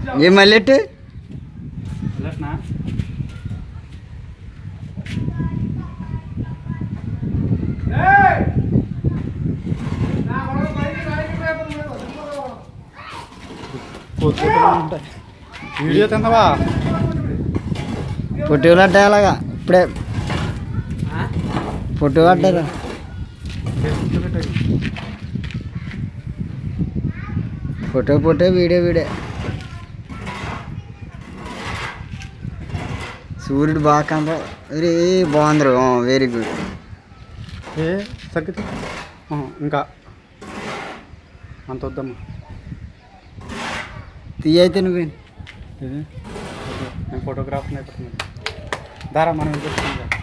ఏం మళ్ళెట్టు వెళ్ళట్నా ఉంటాయి వీడియో తిందవా పొట్టి పడ్డా అలాగా ఇప్పుడే పొట్టి పడ్డారా ఫోటో ఫోటో వీడియో వీడియో సూర్యుడు బాగా కనప అరే బాగుంది వెరీ గుడ్ ఏ తగ్గితే ఇంకా అంత వద్దమ్మా తీయ అయితే నువ్వు ఇది నేను ఫోటోగ్రాఫర్ని అయిపోతున్నాను దారా మనం చూస్తున్నాం